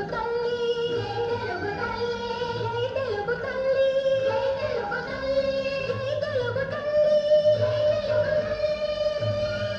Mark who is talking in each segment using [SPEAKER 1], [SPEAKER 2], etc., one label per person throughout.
[SPEAKER 1] తెలుగు తల్లి జై తెలుగు తల్లి జై తెలుగు తల్లి జై తెలుగు తల్లి జై తెలుగు తల్లి జై తెలుగు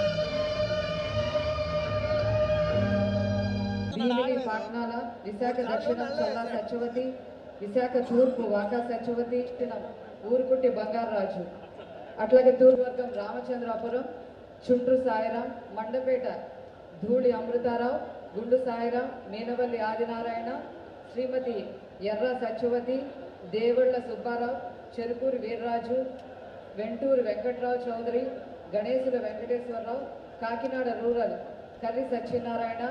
[SPEAKER 2] భీమిలి పాట్నాల విశాఖ దక్షిణం చల్లా సత్యవతి విశాఖ తూర్పు వాకా సత్యవతి దక్షిణం ఊరుకుట్టి బంగారరాజు అట్లాగే తూర్పు వర్గం రామచంద్రాపురం చుండ్రు సాయిరాం మండపేట ధూళి అమృతారావు గుండు సాయిరాం మీనవల్లి ఆదినారాయణ శ్రీమతి ఎర్ర సత్యవతి దేవుళ్ళ సుబ్బారావు చెరుకూరి వీర్రాజు వెంటూరు వెంకట్రావు చౌదరి గణేశుల వెంకటేశ్వరరావు కాకినాడ రూరల్ కర్రి సత్యనారాయణ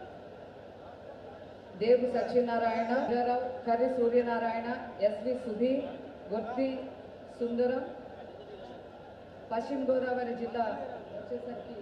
[SPEAKER 2] దేవు సత్యనారాయణ రావు కర్రి సూర్యనారాయణ ఎస్వి సుధీర్ గొత్తి సుందరం పశ్చిమ గోదావరి జిల్లా వచ్చేసరికి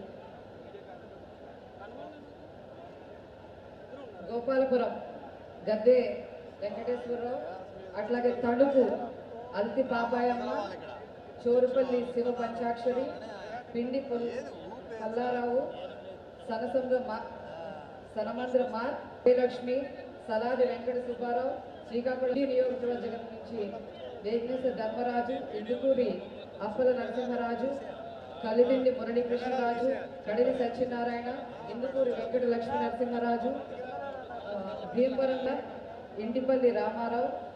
[SPEAKER 2] గోపాలపురం గద్దే వెంకటేశ్వరరావు అట్లాగే తణుకు అల్తి పాపాయమ్మ చోరుపల్లి శివ పంచాక్షరి పిండి పొల్ పల్లారావు సనసంద్ర మా సనమంద్ర మార్ లక్ష్మి సలాది వెంకట సుబ్బారావు శ్రీకాకుళం ఈ నియోజకవర్గం నుంచి వేగ్నేశ ధర్మరాజు ఇందుకూరి అప్పల నరసింహరాజు కలిదిండి మురళీకృష్ణరాజు కడిలి సత్యనారాయణ ఇందుకూరి వెంకట లక్ష్మీ నరసింహరాజు ఆ, భీమవరంలో ఇంటిపల్లి రామారావు